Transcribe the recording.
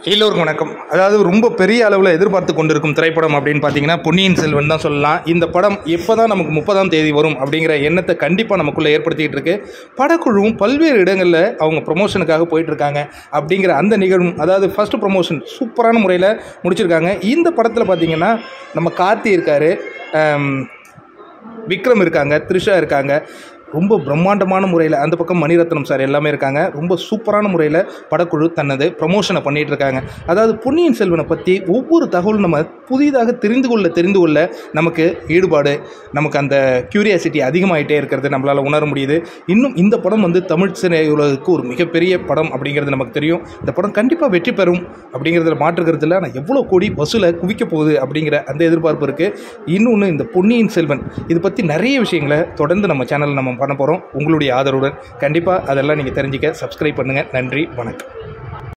எல்லோருக்கும் வணக்கம் அதாவது ரொம்ப பெரிய அளவில் எதிர்பார்த்து கொண்டிருக்கும் திரைப்படம் அப்படின்னு பார்த்தீங்கன்னா பொன்னியின் செல்வன் தான் சொல்லலாம் இந்த படம் எப்போ தான் நமக்கு முப்பதாம் தேதி வரும் அப்படிங்கிற எண்ணத்தை கண்டிப்பாக நமக்குள்ளே ஏற்படுத்திக்கிட்டு இருக்கு படக்குழுவும் பல்வேறு இடங்களில் அவங்க ப்ரொமோஷனுக்காக போயிட்டு இருக்காங்க அப்படிங்கிற அந்த நிகழ்வும் அதாவது ஃபர்ஸ்ட் ப்ரொமோஷன் சூப்பரான முறையில் முடிச்சிருக்காங்க இந்த படத்தில் பார்த்தீங்கன்னா நம்ம கார்த்தி இருக்காரு ஆம், விக்ரம் இருக்காங்க த்ரிஷா இருக்காங்க ரொம்ப பிரம்மாண்டமான முறையில் அந்த பக்கம் மணிரத்னம் சார் எல்லாமே இருக்காங்க ரொம்ப சூப்பரான முறையில் படக்குழு தனது ப்ரமோஷனை பண்ணிட்டு இருக்காங்க அதாவது பொன்னியின் செல்வனை பற்றி ஒவ்வொரு தகவலும் நம்ம புதிதாக தெரிந்து கொள்ள தெரிந்து கொள்ள நமக்கு ஈடுபாடு நமக்கு அந்த கியூரியாசிட்டி அதிகமாகிட்டே இருக்கிறது நம்மளால் உணர முடியுது இன்னும் இந்த படம் வந்து தமிழ் சிறையுலகுக்கு ஒரு மிகப்பெரிய படம் அப்படிங்கிறது நமக்கு தெரியும் இந்த படம் கண்டிப்பாக வெற்றி பெறும் அப்படிங்கிறதுல மாற்றுக்கிறதுல ஆனால் எவ்வளோ கோடி வசூலை குவிக்க போகுது அப்படிங்கிற அந்த எதிர்பார்ப்பு இருக்குது இன்னொன்று இந்த பொன்னியின் செல்வன் இது பற்றி நிறைய விஷயங்களை தொடர்ந்து நம்ம சேனலில் நம்ம பண்ண போகிறோம் உங்களுடைய ஆதரவுடன் கண்டிப்பாக அதெல்லாம் நீங்கள் தெரிஞ்சுக்க சப்ஸ்கிரைப் பண்ணுங்கள் நன்றி வணக்கம்